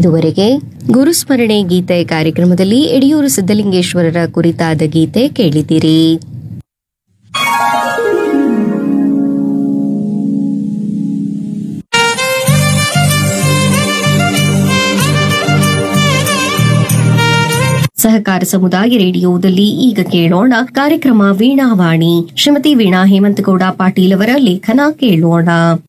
ಇದುವರೆಗೆ ಗುರುಸ್ಮರಣೆ ಗೀತೆ ಕಾರ್ಯಕ್ರಮದಲ್ಲಿ ಯಡಿಯೂರು ಸಿದ್ದಲಿಂಗೇಶ್ವರರ ಕುರಿತಾದ ಗೀತೆ ಕೇಳಿದಿರಿ ಸಹಕಾರ ಸಮುದಾಯ ರೇಡಿಯೋದಲ್ಲಿ ಈಗ ಕೇಳೋಣ ಕಾರ್ಯಕ್ರಮ ವೀಣಾವಾಣಿ ಶ್ರೀಮತಿ ವೀಣಾ ಹೇಮಂತಗೌಡ ಪಾಟೀಲ್ ಅವರ ಲೇಖನ ಕೇಳೋಣ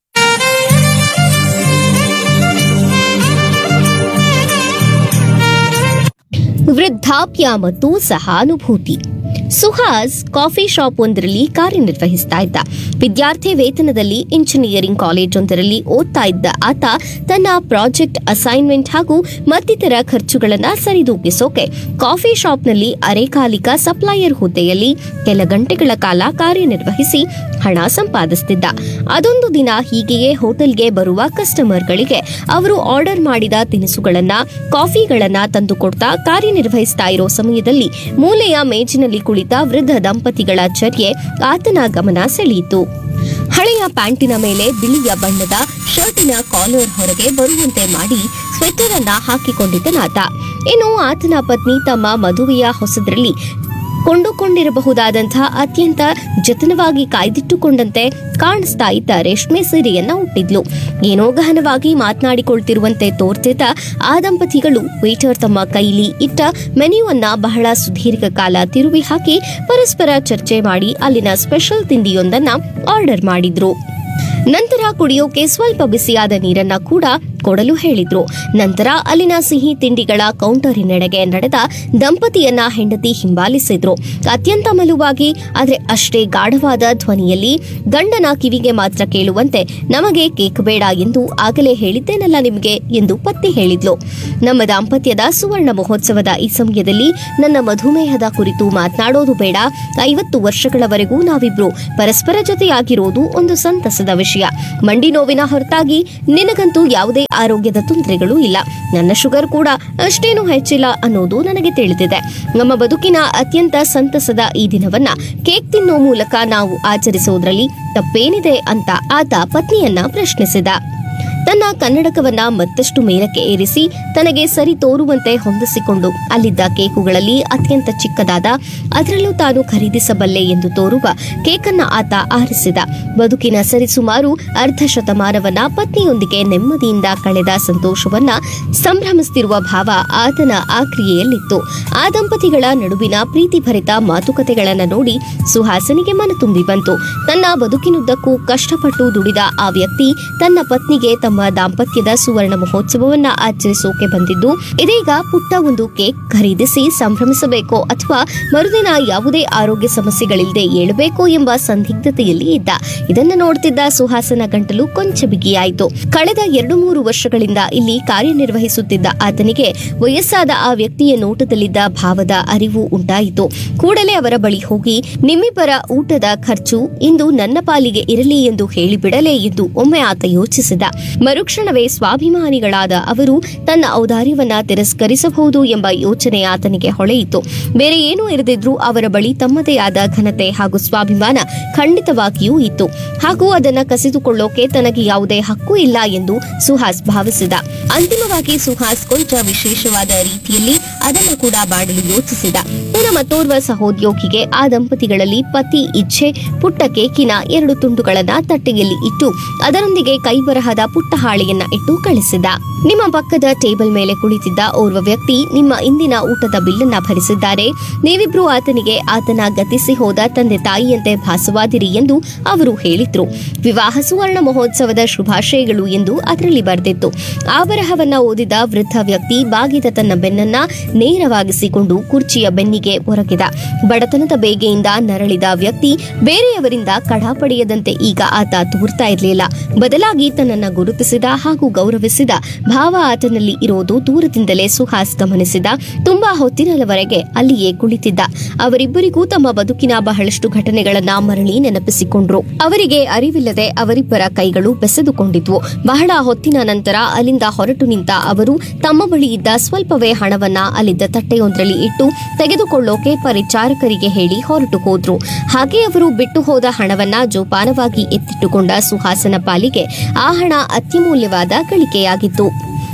ವೃದ್ಧಾಪ್ಯ ಮತ್ತು ಸಹಾನುಭೂತಿ ಸುಹಾಸ್ ಕಾಫಿ ಶಾಪ್ ಒಂದರಲ್ಲಿ ಕಾರ್ಯನಿರ್ವಹಿಸ್ತಾ ಇದ್ದ ವಿದ್ಯಾರ್ಥಿ ವೇತನದಲ್ಲಿ ಇಂಜಿನಿಯರಿಂಗ್ ಕಾಲೇಜ್ ಒಂದರಲ್ಲಿ ಓದ್ತಾ ಇದ್ದ ಆತ ತನ್ನ ಪ್ರಾಜೆಕ್ಟ್ ಅಸೈನ್ಮೆಂಟ್ ಹಾಗೂ ಮತ್ತಿತರ ಖರ್ಚುಗಳನ್ನ ಸರಿದೂಗಿಸೋಕೆ ಕಾಫಿ ಶಾಪ್ನಲ್ಲಿ ಅರೆಕಾಲಿಕ ಸಪ್ಲೈಯರ್ ಹುದ್ದೆಯಲ್ಲಿ ಕೆಲ ಗಂಟೆಗಳ ಕಾಲ ಕಾರ್ಯನಿರ್ವಹಿಸಿ ಹಣ ಸಂಪಾದಿಸುತ್ತಿದ್ದ ಅದೊಂದು ದಿನ ಹೀಗೆಯೇ ಹೋಟೆಲ್ಗೆ ಬರುವ ಕಸ್ಟಮರ್ಗಳಿಗೆ ಅವರು ಆರ್ಡರ್ ಮಾಡಿದ ತಿನಿಸುಗಳನ್ನ ಕಾಫಿಗಳನ್ನ ತಂದುಕೊಡ್ತಾ ಕಾರ್ಯನಿರ್ವಹಿಸ್ತಾ ಇರೋ ಸಮಯದಲ್ಲಿ ಮೂಲೆಯ ಮೇಜಿನಲ್ಲಿ ಕುಳಿತ ವೃದ್ಧ ದಂಪತಿಗಳ ಚರ್ಯೆ ಆತನ ಗಮನ ಸೆಳೆಯಿತು ಹಳೆಯ ಪ್ಯಾಂಟಿನ ಮೇಲೆ ಬಿಳಿಯ ಬಣ್ಣದ ಶರ್ಟಿನ ಕಾಲರ್ ಹೊರಗೆ ಬರುವಂತೆ ಮಾಡಿ ಸ್ವೆಟರನ್ನ ಹಾಕಿಕೊಂಡಿದ್ದನಾತ ಇನ್ನು ಆತನ ಪತ್ನಿ ತಮ್ಮ ಮದುವೆಯ ಹೊಸದ್ರಲ್ಲಿ ಕೊಂಡುಕೊಂಡಿರಬಹುದಾದಂತಹ ಅತ್ಯಂತ ಜತನವಾಗಿ ಕಾಯ್ದಿಟ್ಟುಕೊಂಡಂತೆ ಕಾಣಿಸ್ತಾ ಇದ್ದ ರೇಷ್ಮೆ ಸೀರೆಯನ್ನ ಹುಟ್ಟಿದ್ಲು ಏನೋ ಗಹನವಾಗಿ ಮಾತನಾಡಿಕೊಳ್ತಿರುವಂತೆ ತೋರ್ತಿದ್ದ ಆ ದಂಪತಿಗಳು ವೇಟರ್ ತಮ್ಮ ಕೈಲಿ ಇಟ್ಟ ಮೆನ್ಯೂವನ್ನ ಬಹಳ ಸುದೀರ್ಘ ಕಾಲ ತಿರುವಿ ಹಾಕಿ ಪರಸ್ಪರ ಚರ್ಚೆ ಮಾಡಿ ಅಲ್ಲಿನ ಸ್ಪೆಷಲ್ ತಿಂಡಿಯೊಂದನ್ನ ಆರ್ಡರ್ ಮಾಡಿದ್ರು ನಂತರ ಕುಡಿಯೋಕೆ ಸ್ವಲ್ಪ ಬಿಸಿಯಾದ ನೀರನ್ನ ಕೂಡ ಕೊಡಲು ಹೇಳಿದ್ರು ನಂತರ ಅಲ್ಲಿನ ಸಿಹಿ ತಿಂಡಿಗಳ ಕೌಂಟರಿನೆಡೆಗೆ ನಡೆದ ದಂಪತಿಯನ್ನ ಹೆಂಡತಿ ಹಿಂಬಾಲಿಸಿದ್ರು ಅತ್ಯಂತ ಮಲುವಾಗಿ ಆದ್ರೆ ಅಷ್ಟೇ ಗಾಢವಾದ ಧ್ವನಿಯಲ್ಲಿ ಗಂಡನ ಕಿವಿಗೆ ಮಾತ್ರ ಕೇಳುವಂತೆ ನಮಗೆ ಕೇಕ್ ಬೇಡ ಎಂದು ಆಗಲೇ ಹೇಳಿದ್ದೇನಲ್ಲ ನಿಮಗೆ ಎಂದು ಪತ್ನಿ ಹೇಳಿದ್ಲು ನಮ್ಮ ದಾಂಪತ್ಯದ ಸುವರ್ಣ ಮಹೋತ್ಸವದ ಈ ಸಮಯದಲ್ಲಿ ನನ್ನ ಮಧುಮೇಹದ ಕುರಿತು ಮಾತನಾಡೋದು ಬೇಡ ಐವತ್ತು ವರ್ಷಗಳವರೆಗೂ ನಾವಿಬ್ರು ಪರಸ್ಪರ ಜೊತೆಯಾಗಿರೋದು ಒಂದು ಸಂತಸದ ವಿಷಯ ಮಂಡಿ ನೋವಿನ ಹೊರತಾಗಿ ನಿನಗಂತೂ ಯಾವುದೇ ಆರೋಗ್ಯದ ತೊಂದರೆಗಳು ಇಲ್ಲ ನನ್ನ ಶುಗರ್ ಕೂಡ ಅಷ್ಟೇನು ಹೆಚ್ಚಿಲ್ಲ ಅನ್ನೋದು ನನಗೆ ತಿಳಿದಿದೆ ನಮ್ಮ ಬದುಕಿನ ಅತ್ಯಂತ ಸಂತಸದ ಈ ದಿನವನ್ನ ಕೇಕ್ ತಿನ್ನೋ ಮೂಲಕ ನಾವು ಆಚರಿಸೋದ್ರಲ್ಲಿ ತಪ್ಪೇನಿದೆ ಅಂತ ಆತ ಪತ್ನಿಯನ್ನ ಪ್ರಶ್ನಿಸಿದ ತನ್ನ ಕನ್ನಡಕವನ್ನ ಮತ್ತಷ್ಟು ಮೇಲಕ್ಕೆ ಏರಿಸಿ ತನಗೆ ಸರಿ ತೋರುವಂತೆ ಹೊಂದಿಸಿಕೊಂಡು ಅಲ್ಲಿದ್ದ ಕೇಕುಗಳಲ್ಲಿ ಅತ್ಯಂತ ಚಿಕ್ಕದಾದ ಅದರಲ್ಲೂ ತಾನು ಖರೀದಿಸಬಲ್ಲೆ ಎಂದು ತೋರುವ ಕೇಕನ್ನ ಆತ ಆರಿಸಿದ ಬದುಕಿನ ಸರಿಸುಮಾರು ಅರ್ಧ ಶತಮಾನವನ್ನ ಪತ್ನಿಯೊಂದಿಗೆ ನೆಮ್ಮದಿಯಿಂದ ಕಳೆದ ಸಂತೋಷವನ್ನ ಸಂಭ್ರಮಿಸುತ್ತಿರುವ ಭಾವ ಆತನ ಆ ಕ್ರಿಯೆಯಲ್ಲಿತ್ತು ಆ ದಂಪತಿಗಳ ನಡುವಿನ ಪ್ರೀತಿಭರಿತ ಮಾತುಕತೆಗಳನ್ನ ನೋಡಿ ಸುಹಾಸನಿಗೆ ಮನ ತುಂಬಿ ಬಂತು ತನ್ನ ಬದುಕಿನುದ್ದಕ್ಕೂ ಕಷ್ಟಪಟ್ಟು ದುಡಿದ ಆ ವ್ಯಕ್ತಿ ತನ್ನ ಪತ್ನಿಗೆ ತಮ್ಮ ದಾಂಪತ್ಯದ ಸುವರ್ಣ ಮಹೋತ್ಸವವನ್ನ ಆಚರಿಸೋಕೆ ಬಂದಿದ್ದು ಇದೀಗ ಪುಟ್ಟ ಒಂದು ಕೇಕ್ ಖರೀದಿಸಿ ಸಂಭ್ರಮಿಸಬೇಕೋ ಅಥವಾ ಮರುದಿನ ಯಾವುದೇ ಆರೋಗ್ಯ ಸಮಸ್ಯೆಗಳಿಲ್ಲದೆ ಏಳಬೇಕೋ ಎಂಬ ಸಂದಿಗ್ಧತೆಯಲ್ಲಿ ಇದ್ದ ಇದನ್ನ ನೋಡ್ತಿದ್ದ ಸುಹಾಸನ ಗಂಟಲು ಕೊಂಚ ಬಿಗಿಯಾಯಿತು ಕಳೆದ ಎರಡು ಮೂರು ವರ್ಷಗಳಿಂದ ಇಲ್ಲಿ ಕಾರ್ಯನಿರ್ವಹಿಸುತ್ತಿದ್ದ ಆತನಿಗೆ ವಯಸ್ಸಾದ ಆ ವ್ಯಕ್ತಿಯ ನೋಟದಲ್ಲಿದ್ದ ಭಾವದ ಅರಿವು ಉಂಟಾಯಿತು ಕೂಡಲೇ ಅವರ ಬಳಿ ಹೋಗಿ ನಿಮ್ಮಿಬ್ಬರ ಊಟದ ಖರ್ಚು ಇಂದು ನನ್ನ ಪಾಲಿಗೆ ಇರಲಿ ಎಂದು ಹೇಳಿಬಿಡಲೇ ಎಂದು ಒಮ್ಮೆ ಆತ ಯೋಚಿಸಿದ ಮರುಕ್ಷಣವೇ ಸ್ವಾಭಿಮಾನಿಗಳಾದ ಅವರು ತನ್ನ ಔದಾರ್ಯವನ್ನ ತಿರಸ್ಕರಿಸಬಹುದು ಎಂಬ ಯೋಚನೆ ಆತನಿಗೆ ಹೊಳೆಯಿತು ಬೇರೆ ಏನೂ ಇರದಿದ್ರೂ ಅವರ ಬಳಿ ತಮ್ಮದೇ ಆದ ಘನತೆ ಹಾಗೂ ಸ್ವಾಭಿಮಾನ ಖಂಡಿತವಾಗಿಯೂ ಇತ್ತು ಹಾಗೂ ಅದನ್ನ ಕಸಿದುಕೊಳ್ಳೋಕೆ ತನಗೆ ಯಾವುದೇ ಹಕ್ಕು ಇಲ್ಲ ಎಂದು ಸುಹಾಸ್ ಭಾವಿಸಿದ ಅಂತಿಮವಾಗಿ ಸುಹಾಸ್ ಕೊಂಚ ವಿಶೇಷವಾದ ರೀತಿಯಲ್ಲಿ ಅದನ್ನು ಕೂಡ ಮಾಡಲು ಯೋಚಿಸಿದ ತನ್ನ ಮತ್ತೋರ್ವ ಸಹೋದ್ಯೋಗಿಗೆ ಆ ದಂಪತಿಗಳಲ್ಲಿ ಪತಿ ಇಚ್ಛೆ ಪುಟ್ಟ ಕೇಕಿನ ಎರಡು ತುಂಡುಗಳನ್ನ ತಟ್ಟೆಯಲ್ಲಿ ಇಟ್ಟು ಅದರೊಂದಿಗೆ ಕೈಬರಹದ ಪುಟ್ಟ ಹಾಳೆಯನ್ನ ಇಟ್ಟು ಕಳಿಸಿದ ನಿಮ್ಮ ಪಕ್ಕದ ಟೇಬಲ್ ಮೇಲೆ ಕುಳಿತಿದ್ದ ಓರ್ವ ವ್ಯಕ್ತಿ ನಿಮ್ಮ ಇಂದಿನ ಊಟದ ಬಿಲ್ಲನ್ನ ಭರಿಸಿದ್ದಾರೆ ನೀವಿಬ್ರು ಆತನಿಗೆ ಆತನ ಗತಿಸಿ ಹೋದ ತಂದೆ ತಾಯಿಯಂತೆ ಭಾಸವಾದಿರಿ ಎಂದು ಅವರು ಹೇಳಿದ್ರು ವಿವಾಹ ಸುವರ್ಣ ಮಹೋತ್ಸವದ ಶುಭಾಶಯಗಳು ಎಂದು ಅದರಲ್ಲಿ ಬರೆದಿತ್ತು ಆ ಬರಹವನ್ನ ಓದಿದ ವೃದ್ಧ ವ್ಯಕ್ತಿ ಬಾಗಿದ ತನ್ನ ಬೆನ್ನನ್ನ ನೇರವಾಗಿಸಿಕೊಂಡು ಕುರ್ಚಿಯ ಬೆನ್ನಿಗೆ ಒರಗಿದ ಬಡತನದ ಬೇಗೆಯಿಂದ ನರಳಿದ ವ್ಯಕ್ತಿ ಬೇರೆಯವರಿಂದ ಕಡ ಪಡೆಯದಂತೆ ಈಗ ಆತ ತೋರ್ತಾ ಇರಲಿಲ್ಲ ಬದಲಾಗಿ ತನ್ನನ್ನ ಗುರುತಿಸಿದ ಹಾಗೂ ಗೌರವಿಸಿದ ಭಾವ ಆತನಲ್ಲಿ ಇರೋದು ದೂರದಿಂದಲೇ ಸುಹಾಸ್ ಗಮನಿಸಿದ ತುಂಬಾ ಹೊತ್ತಿನವರೆಗೆ ಅಲ್ಲಿಯೇ ಕುಳಿತಿದ್ದ ಅವರಿಬ್ಬರಿಗೂ ತಮ್ಮ ಬದುಕಿನ ಬಹಳಷ್ಟು ಘಟನೆಗಳನ್ನ ಮರಳಿ ನೆನಪಿಸಿಕೊಂಡ್ರು ಅವರಿಗೆ ಅರಿವಿಲ್ಲದೆ ಅವರಿಬ್ಬರ ಕೈಗಳು ಬೆಸೆದುಕೊಂಡಿದ್ವು ಬಹಳ ಹೊತ್ತಿನ ನಂತರ ಅಲ್ಲಿಂದ ಹೊರಟು ನಿಂತ ಅವರು ತಮ್ಮ ಬಳಿ ಇದ್ದ ಸ್ವಲ್ಪವೇ ಹಣವನ್ನ ಅಲ್ಲಿದ್ದ ತಟ್ಟೆಯೊಂದರಲ್ಲಿ ಇಟ್ಟು ತೆಗೆದುಕೊಳ್ಳೋಕೆ ಪರಿಚಾರಕರಿಗೆ ಹೇಳಿ ಹೊರಟು ಹೋದ್ರು ಹಾಗೆ ಅವರು ಬಿಟ್ಟು ಹೋದ ಹಣವನ್ನ ಜೋಪಾನವಾಗಿ ಎತ್ತಿಟ್ಟುಕೊಂಡ ಸುಹಾಸನ ಪಾಲಿಗೆ ಆ ಹಣ ಅತ್ಯಮೂಲ್ಯವಾದ ಗಳಿಕೆಯಾಗಿತ್ತು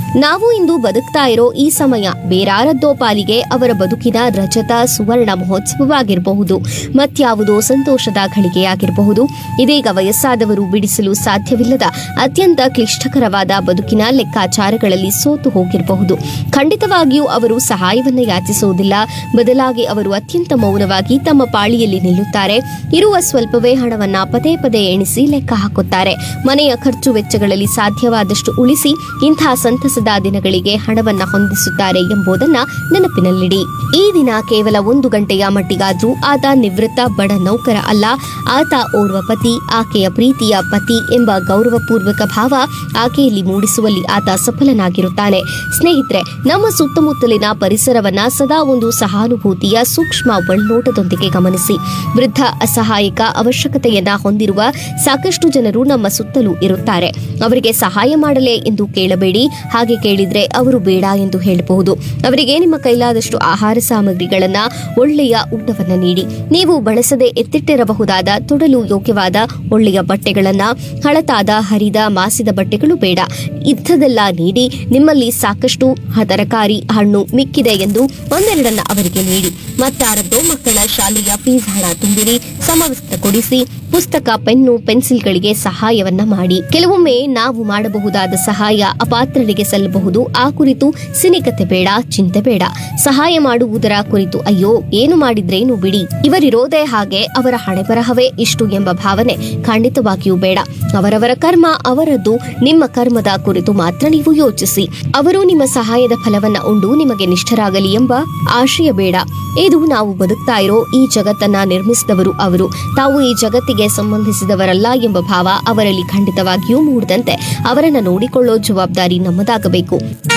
ನಾವು ಇಂದು ಬದುಕ್ತಾ ಇರೋ ಈ ಸಮಯ ಬೇರಾರದ್ದೋ ಪಾಲಿಗೆ ಅವರ ಬದುಕಿನ ರಜತ ಸುವರ್ಣ ಮಹೋತ್ಸವವಾಗಿರಬಹುದು ಮತ್ಯಾವುದೋ ಸಂತೋಷದ ಘಳಿಗೆಯಾಗಿರಬಹುದು ಇದೀಗ ವಯಸ್ಸಾದವರು ಬಿಡಿಸಲು ಸಾಧ್ಯವಿಲ್ಲದ ಅತ್ಯಂತ ಕ್ಲಿಷ್ಟಕರವಾದ ಬದುಕಿನ ಲೆಕ್ಕಾಚಾರಗಳಲ್ಲಿ ಸೋತು ಹೋಗಿರಬಹುದು ಖಂಡಿತವಾಗಿಯೂ ಅವರು ಸಹಾಯವನ್ನ ಯಾಚಿಸುವುದಿಲ್ಲ ಬದಲಾಗಿ ಅವರು ಅತ್ಯಂತ ಮೌನವಾಗಿ ತಮ್ಮ ಪಾಳಿಯಲ್ಲಿ ನಿಲ್ಲುತ್ತಾರೆ ಇರುವ ಸ್ವಲ್ಪವೇ ಹಣವನ್ನ ಪದೇ ಪದೇ ಎಣಿಸಿ ಲೆಕ್ಕ ಹಾಕುತ್ತಾರೆ ಮನೆಯ ಖರ್ಚು ವೆಚ್ಚಗಳಲ್ಲಿ ಸಾಧ್ಯವಾದಷ್ಟು ಉಳಿಸಿ ಇಂಥ ಸಂತಸದ ದಿನಗಳಿಗೆ ಹಣವನ್ನ ಹೊಂದಿಸುತ್ತಾರೆ ಎಂಬುದನ್ನ ನೆನಪಿನಲ್ಲಿಡಿ ಈ ದಿನ ಕೇವಲ ಒಂದು ಗಂಟೆಯ ಮಟ್ಟಿಗಾದ್ರೂ ಆತ ನಿವೃತ್ತ ಬಡ ನೌಕರ ಅಲ್ಲ ಆತ ಓರ್ವ ಪತಿ ಆಕೆಯ ಪ್ರೀತಿಯ ಪತಿ ಎಂಬ ಗೌರವಪೂರ್ವಕ ಭಾವ ಆಕೆಯಲ್ಲಿ ಮೂಡಿಸುವಲ್ಲಿ ಆತ ಸಫಲನಾಗಿರುತ್ತಾನೆ ಸ್ನೇಹಿತರೆ ನಮ್ಮ ಸುತ್ತಮುತ್ತಲಿನ ಪರಿಸರವನ್ನ ಸದಾ ಒಂದು ಸಹಾನುಭೂತಿಯ ಸೂಕ್ಷ್ಮ ಒಳನೋಟದೊಂದಿಗೆ ಗಮನಿಸಿ ವೃದ್ಧ ಅಸಹಾಯಕ ಅವಶ್ಯಕತೆಯನ್ನ ಹೊಂದಿರುವ ಸಾಕಷ್ಟು ಜನರು ನಮ್ಮ ಸುತ್ತಲೂ ಇರುತ್ತಾರೆ ಅವರಿಗೆ ಸಹಾಯ ಮಾಡಲೇ ಎಂದು ಕೇಳಬೇಡಿ ಹಾಗೆ ಕೇಳಿದ್ರೆ ಅವರು ಬೇಡ ಎಂದು ಹೇಳಬಹುದು ಅವರಿಗೆ ನಿಮ್ಮ ಕೈಲಾದಷ್ಟು ಆಹಾರ ಸಾಮಗ್ರಿಗಳನ್ನ ಒಳ್ಳೆಯ ಊಟವನ್ನ ನೀಡಿ ನೀವು ಬಳಸದೆ ಎತ್ತಿಟ್ಟಿರಬಹುದಾದ ತೊಡಲು ಯೋಗ್ಯವಾದ ಒಳ್ಳೆಯ ಬಟ್ಟೆಗಳನ್ನ ಹಳತಾದ ಹರಿದ ಮಾಸಿದ ಬಟ್ಟೆಗಳು ಬೇಡ ಇಂಥದೆಲ್ಲ ನೀಡಿ ನಿಮ್ಮಲ್ಲಿ ಸಾಕಷ್ಟು ಹ- ತರಕಾರಿ ಹಣ್ಣು ಮಿಕ್ಕಿದೆ ಎಂದು ಒಂದೆರಡನ್ನ ಅವರಿಗೆ ನೀಡಿ ಮತ್ತಾರದ್ದೋ ಮಕ್ಕಳ ಶಾಲೆಯ ಫೀಸ್ ಹಣ ತುಂಬಿರಿ ಸಮವಸ್ತ್ರ ಕೊಡಿಸಿ ಪುಸ್ತಕ ಪೆನ್ನು ಪೆನ್ಸಿಲ್ಗಳಿಗೆ ಸಹಾಯವನ್ನ ಮಾಡಿ ಕೆಲವೊಮ್ಮೆ ನಾವು ಮಾಡಬಹುದಾದ ಸಹಾಯ ಅಪಾತ್ರರಿಗೆ ಸಲ್ಲಬಹುದು ಆ ಕುರಿತು ಸಿನಿಕತೆ ಬೇಡ ಚಿಂತೆ ಬೇಡ ಸಹಾಯ ಮಾಡುವುದರ ಕುರಿತು ಅಯ್ಯೋ ಏನು ಮಾಡಿದ್ರೇನು ಬಿಡಿ ಇವರಿರೋದೇ ಹಾಗೆ ಅವರ ಹಣೆ ಬರಹವೇ ಇಷ್ಟು ಎಂಬ ಭಾವನೆ ಖಂಡಿತವಾಗಿಯೂ ಬೇಡ ಅವರವರ ಕರ್ಮ ಅವರದ್ದು ನಿಮ್ಮ ಕರ್ಮದ ಕುರಿತು ಮಾತ್ರ ನೀವು ಯೋಚಿಸಿ ಅವರು ನಿಮ್ಮ ಸಹಾಯದ ಫಲವನ್ನ ಉಂಡು ನಿಮಗೆ ನಿಷ್ಠರಾಗಲಿ ಎಂಬ ಆಶಯ ಬೇಡ ಇದು ನಾವು ಬದುಕ್ತಾ ಇರೋ ಈ ಜಗತ್ತನ್ನ ನಿರ್ಮಿಸಿದವರು ಅವರು ತಾವು ಈ ಜಗತ್ತಿಗೆ ಸಂಬಂಧಿಸಿದವರಲ್ಲ ಎಂಬ ಭಾವ ಅವರಲ್ಲಿ ಖಂಡಿತವಾಗಿಯೂ ಮೂಡದಂತೆ ಅವರನ್ನ ನೋಡಿಕೊಳ್ಳೋ ಜವಾಬ್ದಾರಿ ನಮ್ಮದಾಗಬೇಕು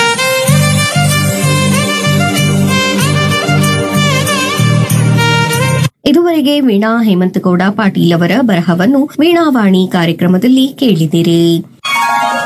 ಇದುವರೆಗೆ ವೀಣಾ ಹೇಮಂತಗೌಡ ಪಾಟೀಲ್ ಅವರ ಬರಹವನ್ನು ವೀಣಾವಾಣಿ ಕಾರ್ಯಕ್ರಮದಲ್ಲಿ ಕೇಳಿದಿರಿ